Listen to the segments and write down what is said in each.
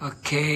Okay.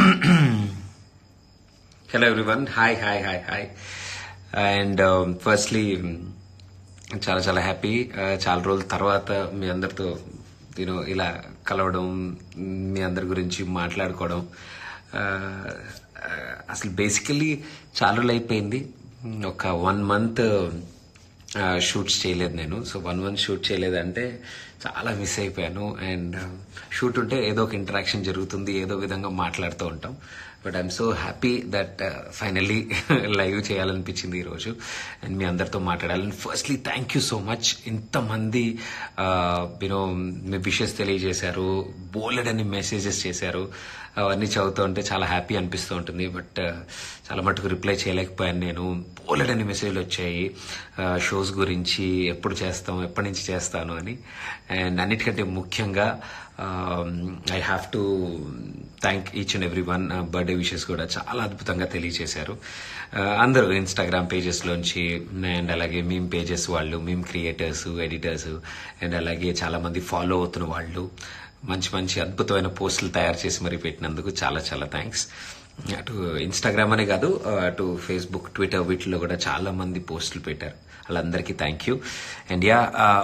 Hello everyone. Hi, hi, hi, hi. And firstly చాలా చాలా happy చాలా రోజుల తర్వాత మీ అందరితో నేను ఇలా కలవడం మీ అందరి గురించి మాట్లాడుకోవడం Uh, uh, అసలు బేసికలీ చాలా రోజులు అయిపోయింది ఒక వన్ మంత్ షూట్స్ చేయలేదు నేను సో వన్ మంత్ షూట్ చేయలేదంటే చాలా మిస్ అయిపోయాను అండ్ షూట్ ఉంటే ఏదో ఒక ఇంటరాక్షన్ జరుగుతుంది ఏదో విధంగా మాట్లాడుతూ ఉంటాం but I'm so happy that finally live చేయాలనిపించింది ఈరోజు అండ్ మీ అందరితో మాట్లాడాలని firstly thank you so much ఇంతమంది యూనో మీ విషెస్ తెలియజేశారు బోలెడని మెసేజెస్ చేశారు అవన్నీ చదువుతూ ఉంటే చాలా హ్యాపీ అనిపిస్తూ ఉంటుంది బట్ చాలా మటుకు రిప్లై చేయలేకపోయాను నేను బోలెడని మెసేజ్లు వచ్చాయి షోస్ గురించి ఎప్పుడు చేస్తాం ఎప్పటి నుంచి చేస్తాను అని అండ్ అన్నిటికంటే ముఖ్యంగా I have to thank each and every one birthday wishes కూడా చాలా అద్భుతంగా తెలియజేశారు Uh, అందరూ ఇన్స్టాగ్రామ్ పేజెస్లోంచి అండ్ అలాగే మీమ్ పేజెస్ వాళ్ళు మీమ్ క్రియేటర్స్ ఎడిటర్స్ అండ్ అలాగే చాలా మంది ఫాలో అవుతున్న వాళ్ళు మంచి మంచి అద్భుతమైన పోస్టులు తయారు చేసి మరి పెట్టినందుకు చాలా చాలా థ్యాంక్స్ అటు ఇన్స్టాగ్రామ్ అనే కాదు అటు ఫేస్బుక్ ట్విట్టర్ వీటిలో కూడా చాలా మంది పోస్టులు పెట్టారు వాళ్ళందరికీ thank you and ya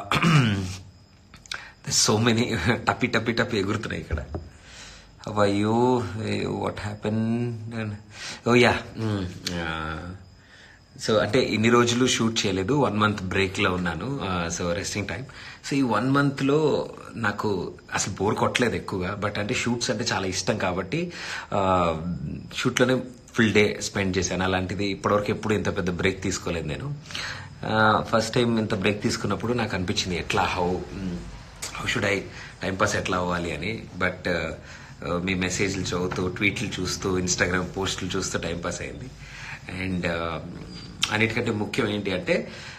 so many టప్పి టప్పి టప్పి ఎగురుతున్నాయి ఇక్కడ అయ్యో what happen oh ya so అంటే ఇన్ని రోజులు షూట్ చేయలేదు వన్ మంత్ బ్రేక్ లో ఉన్నాను సో రెస్టింగ్ టైం సో ఈ వన్ మంత్ లో నాకు అసలు బోర్ కొట్టలేదు ఎక్కువగా బట్ అంటే షూట్స్ అంటే చాలా ఇష్టం కాబట్టి షూట్ లోనే ఫుల్ డే స్పెండ్ చేశాను అలాంటిది ఇప్పటివరకు ఎప్పుడు ఇంత పెద్ద బ్రేక్ తీసుకోలేదు నేను ఫస్ట్ టైం ఇంత బ్రేక్ తీసుకున్నప్పుడు నాకు అనిపించింది ఎట్లా how how should I timepass ఎట్లా అవ్వాలి అని బట్ మీ మెసేజ్లు చదువుతూ ట్వీట్లు చూస్తూ ఇన్స్టాగ్రామ్ పోస్టులు చూస్తూ టైంపాస్ అయింది అండ్ అన్నిటికంటే ముఖ్యం ఏంటి అంటే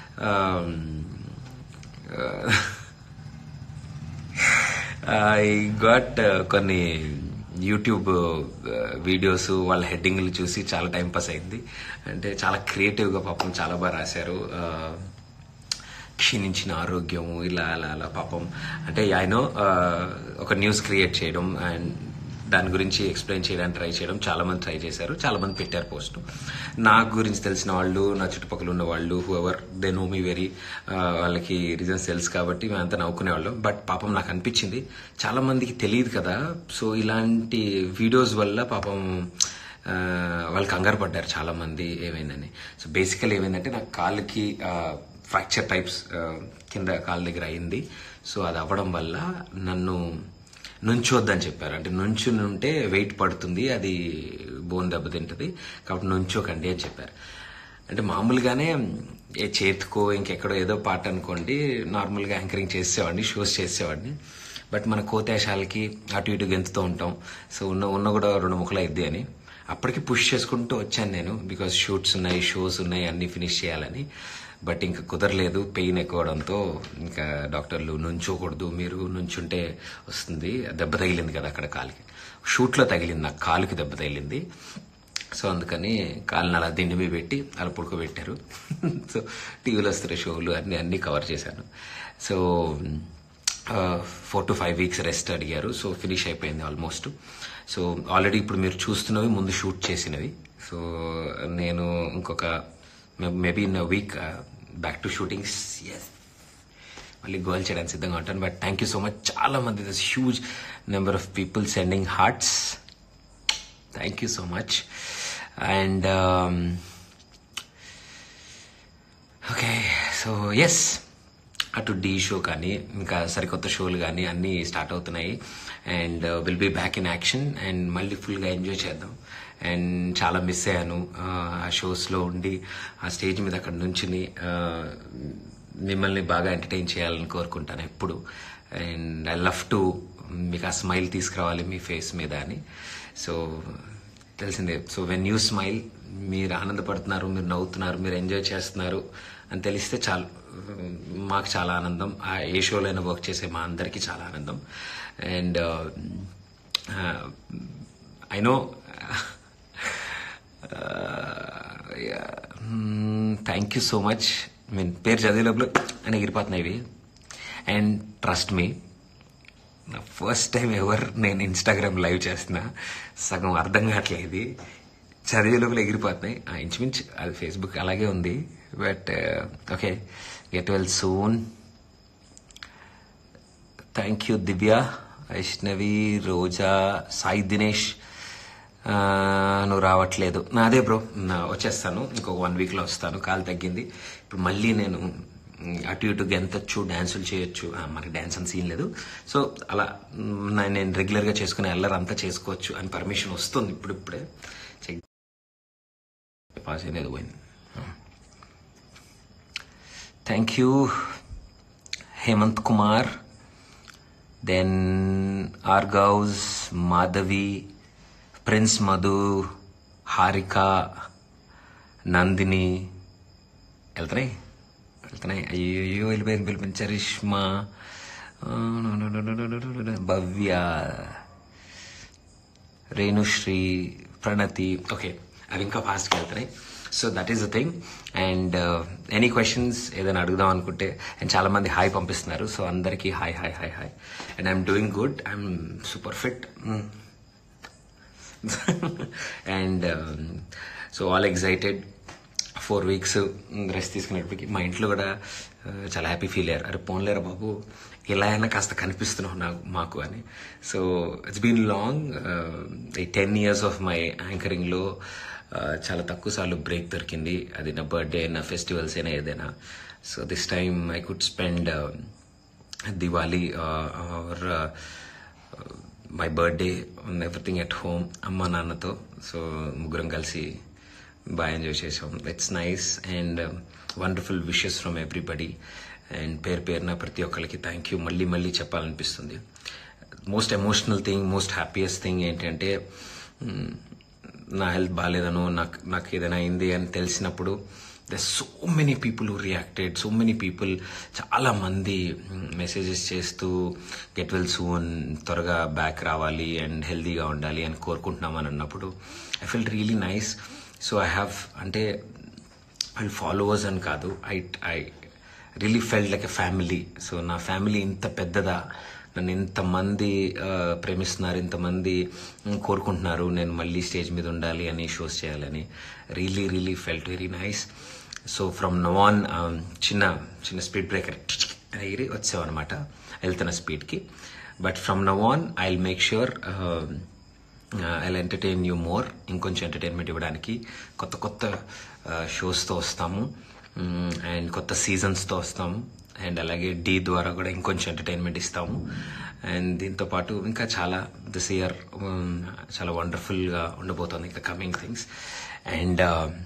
ఐ గాట్ కొన్ని యూట్యూబ్ వీడియోస్ వాళ్ళ హెడ్డింగ్లు చూసి చాలా టైం పాస్ అయింది అంటే చాలా క్రియేటివ్గా పాపం చాలా బాగా రాశారు క్షీణించిన ఆరోగ్యం ఇలా అలా అలా పాపం అంటే ఆయన ఒక న్యూస్ క్రియేట్ చేయడం అండ్ దాని గురించి ఎక్స్ప్లెయిన్ చేయడానికి ట్రై చేయడం చాలా మంది ట్రై చేశారు చాలా మంది పెట్టారు పోస్ట్ నా గురించి తెలిసిన వాళ్ళు నా చుట్టుపక్కల ఉన్న వాళ్ళు whoever they know me very వాళ్ళకి రీజన్స్ తెలుసు కాబట్టి మేమంతా నవ్వుకునే వాళ్ళం బట్ పాపం నాకు అనిపించింది చాలా మందికి తెలియదు కదా సో ఇలాంటి వీడియోస్ వల్ల పాపం వాళ్ళు కంగారు పడ్డారు చాలా మంది ఏమైందని సో బేసికల్ ఏమైందంటే నాకు కాళ్ళకి ఫ్రాక్చర్ టైప్స్ కింద కాళ్ళ దగ్గర అయింది సో అది అవ్వడం వల్ల నన్ను నుంచోద్దని చెప్పారు అంటే నుంచుని ఉంటే వెయిట్ పడుతుంది అది బోన్ దెబ్బతింటది కాబట్టి నుంచోకండి అని చెప్పారు అంటే మామూలుగానే ఏ చేతికో ఇంకెక్కడో ఏదో పాట అనుకోండి నార్మల్గా యాంకరింగ్ చేసేవాడిని షోస్ చేసేవాడిని బట్ మన కోతేశాలకి అటు ఇటు గెంతుతూ ఉంటాం సో ఉన్న ఉన్న కూడా రెండు ముక్కలు అయిద్ది అని అప్పటికి పుష్ చేసుకుంటూ వచ్చాను నేను బికాస్ షూట్స్ ఉన్నాయి షోస్ ఉన్నాయి అన్ని ఫినిష్ చేయాలని బట్ ఇంకా కుదరలేదు పెయిన్ ఎక్కువడంతో ఇంకా డాక్టర్లు నుంచోకూడదు మీరు నుంచుంటే వస్తుంది దెబ్బ తగిలింది కదా అక్కడ కాలికి షూట్లో తగిలింది నాకు కాలుకి దెబ్బ తగిలింది సో అందుకని కాళ్ళని అలా దిండి మీద పెట్టి అలా పుడుకోబెట్టారు సో టీవీలో వస్తున్న షోలు అన్ని అన్ని కవర్ చేశాను so four to five weeks rest అడిగారు సో ఫినిష్ అయిపోయింది ఆల్మోస్ట్ సో ఆల్రెడీ ఇప్పుడు మీరు చూస్తున్నవి ముందు షూట్ చేసినవి సో నేను ఇంకొక maybe in week back to shootings yes మళ్ళీ గోల్ చేయడానికి సిద్ధంగా ఉంటాను but thank you so much చాలా మంది this huge number of people sending hearts thank you so much and okay so yes అటు డీ షో కానీ ఇంకా సరికొత్త షోలు కానీ అన్నీ స్టార్ట్ అవుతున్నాయి and will be back in action and మళ్ళీ ఫుల్గా ఎంజాయ్ చేద్దాం అండ్ చాలా మిస్ అయ్యాను ఆ షోస్లో ఉండి ఆ స్టేజ్ మీద అక్కడ నుంచుని మిమ్మల్ని బాగా ఎంటర్టైన్ చేయాలని కోరుకుంటాను ఎప్పుడు అండ్ ఐ లవ్ టు మీకు ఆ స్మైల్ తీసుకురావాలి మీ ఫేస్ మీద అని సో తెలిసిందే సో వెన్ యూ స్మైల్ మీరు ఆనందపడుతున్నారు మీరు నవ్వుతున్నారు మీరు ఎంజాయ్ చేస్తున్నారు అని తెలిస్తే చాలు మాకు చాలా ఆనందం ఆ ఏ షోలో వర్క్ చేసే మా అందరికీ చాలా ఆనందం and I know thank you so much mean పేరు చదివే లోపల అని ఎగిరిపోతున్నాయి ఇవి అండ్ ట్రస్ట్ మీ నా ఫస్ట్ టైం ఎవర్ నేను ఇన్స్టాగ్రామ్ లైవ్ చేస్తున్నా సగం అర్థం కావట్లేదు ఇది చదివే లోపల ఎగిరిపోతున్నాయి ఆ, ఇంచుమించు అది ఫేస్బుక్ అలాగే ఉంది but okay get well soon thank you Divya Vaishnavi Roja Sai Dinesh ఆ, నువ్వు రావట్లేదు నాదే బ్రో నా వచ్చేస్తాను ఇంకొక వన్ వీక్లో వస్తాను కాలు తగ్గింది ఇప్పుడు మళ్ళీ నేను మ్, అటు ఇటు గెంతొచ్చు డ్యాన్సులు చేయొచ్చు ఆ, మనకి డ్యాన్స్ అని సీన్ లేదు సో అలా మ్, నా- నేను రెగ్యులర్గా చేసుకునే అల్లరి అంతా చేసుకోవచ్చు అని పర్మిషన్ వస్తుంది ఇప్పుడు ఇప్పుడే చెక్ పాస్ అయ్యేది పోయింది thank you Hemanth Kumar then ఆర్గౌజ్ మాధవి ప్రిన్స్ మధు హారిక నందిని వెళ్తున్నాయి వెళ్తున్నాయి అయ్యో వెళ్ళిపోయింది పిలిపింది చరిష్మా ఆ, భవ్య రేణుశ్రీ ప్రణతి ఓకే అవి ఇంకా ఫాస్ట్గా వెళ్తున్నాయి so that is the thing and any questions ఏదైనా అడుగుదాం అనుకుంటే అండ్ చాలా మంది హాయ్ పంపిస్తున్నారు సో అందరికీ hi hi hi hi and I'm doing good I'm super fit and so all excited four weeks rest తీసుకునేటప్పటికి మా ఇంట్లో కూడా uh, చాలా హ్యాపీ ఫీల్ అయ్యారు అరే పోన్లేరా బాబు ఇలా అయినా కాస్త కనిపిస్తున్నావు నాకు మాకు అని సో ఇట్స్ బీన్ లాంగ్ ఈ టెన్ ఇయర్స్ ఆఫ్ మై యాంకరింగ్లో చాలా తక్కువ సార్లు బ్రేక్ దొరికింది అది నా బర్త్డే అయినా ఫెస్టివల్స్ అయినా ఏదైనా so this time I could spend Diwali or my birthday everything at home అమ్మ నాన్నతో సో ముగ్గురం కలిసి బాగా ఎంజాయ్ చేసాం it's nice and wonderful wishes from everybody and పేరు పేరున ప్రతి ఒక్కరికి థ్యాంక్ యూ మళ్ళీ మళ్ళీ చెప్పాలనిపిస్తుంది most emotional thing most happiest thing ఏంటంటే మ్, నా హెల్త్ బాగాలేదనో నాకు నాకు ఏదైనా అయింది అని తెలిసినప్పుడు the so many people who reacted so many people చాలా మంది మెసేజెస్ చేస్తూ గెట్ వెల్ సూన్ త్వరగా బ్యాక్ రావాలి అండ్ హెల్తీగా ఉండాలి అని కోరుకుంటున్నామని అన్నప్పుడు I feel really nice so I have అంటే వాళ్ళు ఫాలోవర్స్ అని కాదు I I really felt like a family so నా ఫ్యామిలీ ఇంత పెద్దదా నన్ను ఇంతమంది ఆ, ప్రేమిస్తున్నారు ఇంతమంది మ్, కోరుకుంటున్నారు నేను మళ్ళీ స్టేజ్ మీద ఉండాలి అని షోస్ చేయాలని really really felt very nice so from now on చిన్న చిన్న స్పీడ్ బ్రేకర్ ఎగిరి వచ్చామన్నమాట వెళ్తున్న స్పీడ్కి but from now on I will make sure I entertain you more ఇంకొంచెం ఎంటర్టైన్మెంట్ ఇవ్వడానికి కొత్త కొత్త షోస్తో వస్తాము అండ్ కొత్త సీజన్స్తో వస్తాము అండ్ అలాగే డీ ద్వారా కూడా ఇంకొంచెం ఎంటర్టైన్మెంట్ ఇస్తాము అండ్ దీంతో పాటు ఇంకా చాలా దిస్ ఇయర్ చాలా వండర్ఫుల్గా ఉండబోతుంది ఇంకా coming things and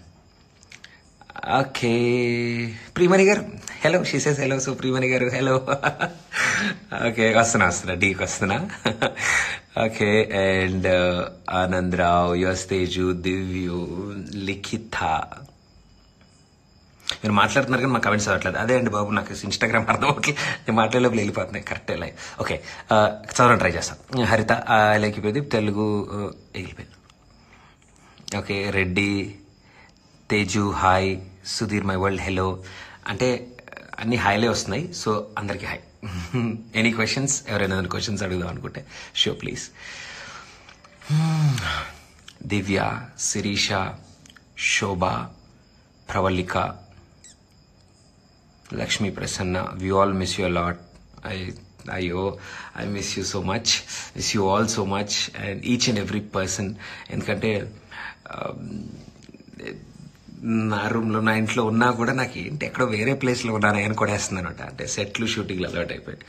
okay Priyamani garu hello she says hello so Priyamani garu hello okay వస్తున్నా వస్తున్నా డీకి వస్తున్నా ఓకే అండ్ ఆనంద్ రావు యువస్ తేజు దివ్యు లిఖిత మీరు మాట్లాడుతున్నారు కానీ మా కమెంట్స్ అవ్వట్లేదు అదే అండి బాబు నాకు ఇన్స్టాగ్రామ్ అర్థం అవ్వట్లేదు నేను మాట్లాడే లోపల వెళ్ళిపోతున్నాయి కరెక్ట్ లైవ్ ఓకే చదవడం ట్రై చేస్తాం హరిత లైక్ ప్రదీప్ తెలుగు వెళ్ళిపోయింది okay Reddy Teju hi Sudheer my world hello అంటే అన్ని హాయ్లే వస్తున్నాయి సో అందరికీ హాయ్ ఎనీ క్వశ్చన్స్ ఎవరైనా క్వశ్చన్స్ అడుగుదాం అనుకుంటే show please Divya Sirisha Shobha Pravallika Lakshmi Prasanna we all miss you lot I అయ్యో I miss you so much miss you all so much and each and every person ఎందుకంటే నా రూమ్లో నా ఇంట్లో ఉన్నా కూడా నాకు ఏంటి ఎక్కడో వేరే ప్లేస్లో ఉన్నాను అని కొడేస్తుంది అనమాట అంటే సెట్లు షూటింగ్లు అలవాటు అయిపోయి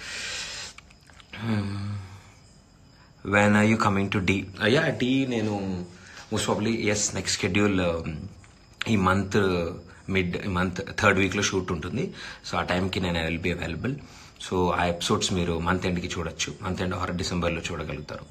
when are you coming to Dhee అయ్యా డి నేను most probably yes next schedule ఈ మంత్ మిడ్ మంత్ థర్డ్ వీక్లో షూట్ ఉంటుంది సో ఆ టైంకి నేను I will be available so ఆ ఎపిసోడ్స్ మీరు మంత్ ఎండ్కి చూడొచ్చు మంత్ ఎండ్ ఆర్ డిసెంబర్లో చూడగలుగుతారు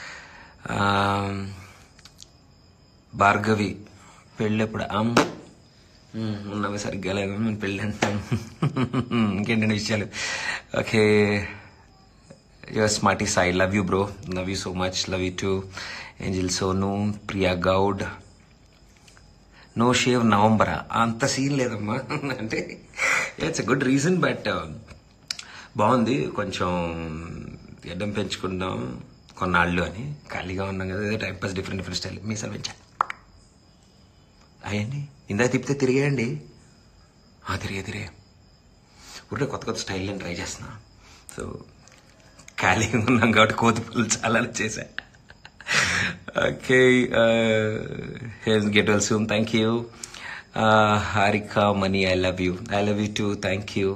భార్గవి పెళ్ళెప్పుడు అమ్ ఉన్నవి సరిగ్గా లేదు నేను పెళ్ళి అంటాను ఇంకేంటంటే విషయాలు okay your smarty Sai love you bro love you so much love you too angel Sonu Priya Goud no shave నవంబరా అంత సీన్ లేదమ్మా అంటే it's a good reason but బాగుంది కొంచెం గడ్డం పెంచుకుందాం కొన్నాళ్ళు అని ఖాళీగా ఉన్నాం కదా ఏదో time pass different different style మీసాలు పెంచా అయ్యండి ఇందాక తిప్పితే తిరిగేయండి ఆ, తిరిగే తిరిగే ఊరికే కొత్త కొత్త స్టైల్ నేను ట్రై చేస్తున్నా సో ఖాళీగా ఉన్నాం కాబట్టి కోతి పనులు చాలా చేశా okay get well soon thank you Harika Mani I love you I love you too thank you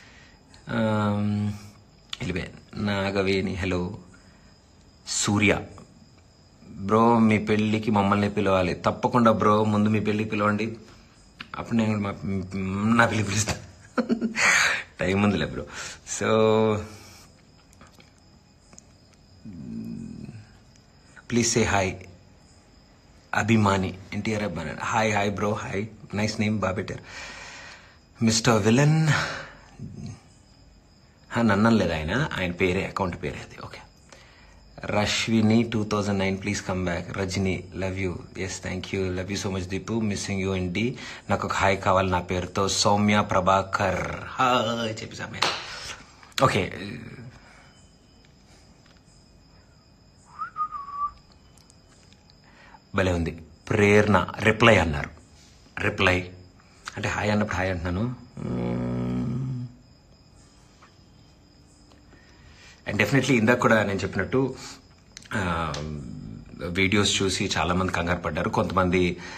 ఎలివే నాగవేణి హలో సూర్య బ్రో మీ పెళ్ళికి మమ్మల్ని పిలవాలి తప్పకుండా బ్రో ముందు మీ పెళ్ళికి పిలవండి అప్పుడు నేను మా నా పెళ్ళి పిలుస్తా టైం ఉందిలే bro so please say hi అభిమాని ఎన్టీఆర్ అభిమాని hi hi bro hi nice name బాగా పెట్టారు మిస్టర్ విలన్ నన్నం లేదు ఆయన ఆయన పేరే అకౌంట్ పేరే అది okay Rashwini two thousand nine please come back Rajani love you yes thank you love you so much Deepu missing you and డి నాకు ఒక హాయ్ కావాలి నా పేరుతో సౌమ్య ప్రభాకర్ హాయ్ చెప్పి సౌమ్య ఓకే భలే ఉంది ప్రేరణ రిప్లై అన్నారు రిప్లై అంటే హాయ్ అన్నప్పుడు హాయ్ అంటున్నాను అండ్ డెఫినెట్లీ ఇందాక కూడా నేను చెప్పినట్టు వీడియోస్ చూసి చాలా మంది కంగారు పడ్డారు కొంతమంది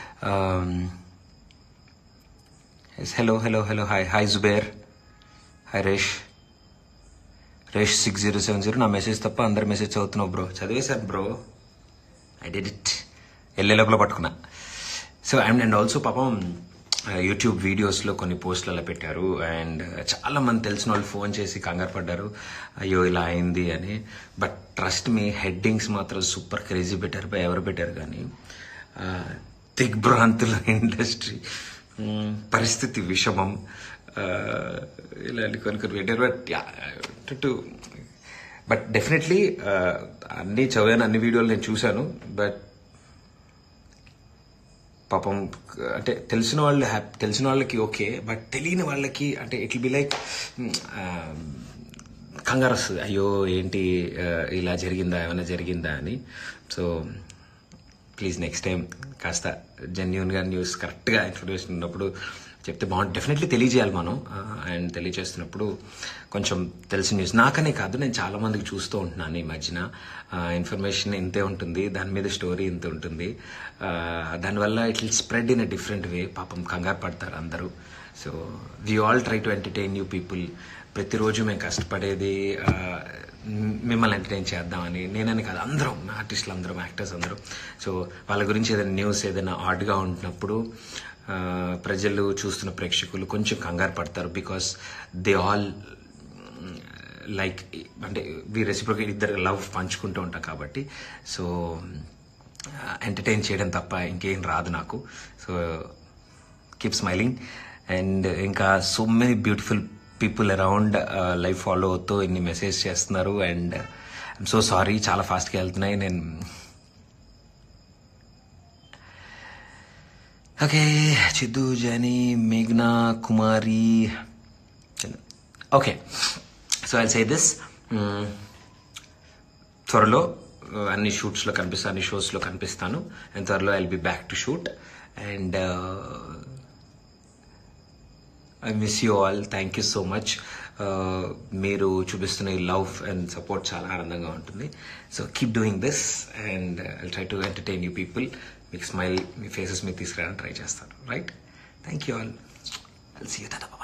hello hello hello hi hi Zubair hi Resh Resh six zero seven zero నా మెసేజ్ తప్ప అందరి మెసేజ్ చదువుతున్నావు బ్రో చదివేశాను బ్రో ఐ డిడ్ ఇట్ వెళ్ళే లోపల పట్టుకున్నా సో అండ్ అండ్ ఆల్సో పాపం యూట్యూబ్ వీడియోస్లో కొన్ని పోస్టులు అలా పెట్టారు అండ్ చాలా మంది తెలిసిన వాళ్ళు ఫోన్ చేసి కంగారు పడ్డారు అయ్యో ఇలా అయింది అని బట్ ట్రస్ట్ మీ హెడ్డింగ్స్ మాత్రం సూపర్ క్రేజీ పెట్టారు బై ఎవరు పెట్టారు కానీ ఆ, దిగ్భ్రాంతుల ఇండస్ట్రీ మ్, పరిస్థితి విషమం ఆ, ఇలాంటి కొన్ని కొన్ని పెట్టారు బట్ టు బట్ డెఫినెట్లీ అన్ని చదివాను అన్ని వీడియోలు నేను చూశాను బట్ పాపం అంటే తెలిసిన వాళ్ళు హ్యాపీ తెలిసిన వాళ్ళకి ఓకే బట్ తెలియని వాళ్ళకి అంటే ఇట్ బి లైక్ కంగారు వస్తుంది అయ్యో ఏంటి ఆ, ఇలా జరిగిందా ఏమైనా జరిగిందా అని సో ప్లీజ్ నెక్స్ట్ టైం కాస్త జెన్యున్గా న్యూస్ కరెక్ట్గా ఇన్ఫర్మేషన్ ఉన్నప్పుడు చెప్తే బాగుంటుంది డెఫినెట్లీ తెలియజేయాలి మనం అండ్ తెలియజేస్తున్నప్పుడు కొంచెం తెలిసిన న్యూస్ నాకనే కాదు నేను చాలా మందికి చూస్తూ ఉంటున్నాను ఈ మధ్యన ఇన్ఫర్మేషన్ ఇంతే ఉంటుంది దాని మీద స్టోరీ ఇంత ఉంటుంది ఆ, దానివల్ల it will spread in a different way పాపం కంగారు పడతారు అందరూ so we all try to entertain you people ప్రతిరోజు మేము కష్టపడేది ఆ, మ్- మిమ్మల్ని ఎంటర్టైన్ చేద్దామని నేనని కాదు అందరం ఆర్టిస్టులు అందరం యాక్టర్స్ అందరం సో వాళ్ళ గురించి ఏదైనా న్యూస్ ఏదైనా ఆడ్గా ఉంటున్నప్పుడు ఆ, ప్రజలు చూస్తున్న ప్రేక్షకులు కొంచెం కంగారు పడతారు బికాస్ దే ఆల్ లైక్ అంటే వి రెసిప్రోకేట్ ఇద్దరు లవ్ పంచుకుంటూ ఉంటాం కాబట్టి సో ఎంటర్టైన్ చేయడం తప్ప ఇంకేం రాదు నాకు సో కీప్ స్మైలింగ్ అండ్ ఇంకా so many beautiful people around life follow అవుతూ ఇన్ని మెసేజ్ చేస్తున్నారు అండ్ ఐమ్ సో సారీ చాలా ఫాస్ట్గా వెళ్తున్నాయి నేను ఓకే చిద్దు జని మేఘ్నా Kumari okay so I say this త్వరలో uh, అన్ని షూట్స్లో కనిపిస్తాను అన్ని షోస్లో కనిపిస్తాను అండ్ త్వరలో I be back to shoot and I miss you all thank you so much మీరు చూపిస్తున్న ఈ లవ్ అండ్ సపోర్ట్ చాలా ఆనందంగా ఉంటుంది so keep doing this and I try to entertain you people మీకు స్మైల్ మీ ఫేసెస్ మీకు తీసుకురావడానికి ట్రై చేస్తాను right thank you all I'll see you